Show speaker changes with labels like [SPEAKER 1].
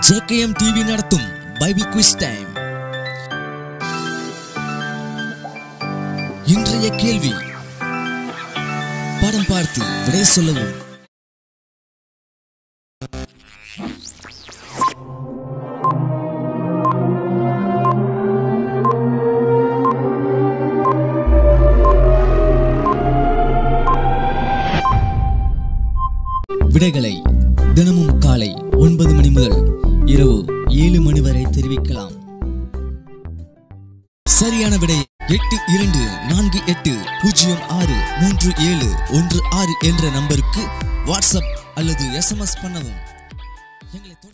[SPEAKER 1] JKM TV நடத்தும் Bible quiz time இன்றைய கேள்வி படம் பார்த்து விடை சொல்லவும் விடைகளை தினமும் காலை ஒன்பது மணி முதல் இரவு ஏழு மணி வரை தெரிவிக்கலாம் சரியான விடை எட்டு இரண்டு நான்கு எட்டு பூஜ்ஜியம் ஆறு மூன்று ஏழு ஒன்று ஆறு என்ற நம்பருக்கு வாட்ஸ்அப் அல்லது எஸ்எம்எஸ் பண்ணவும் எங்களை தொடர்ந்து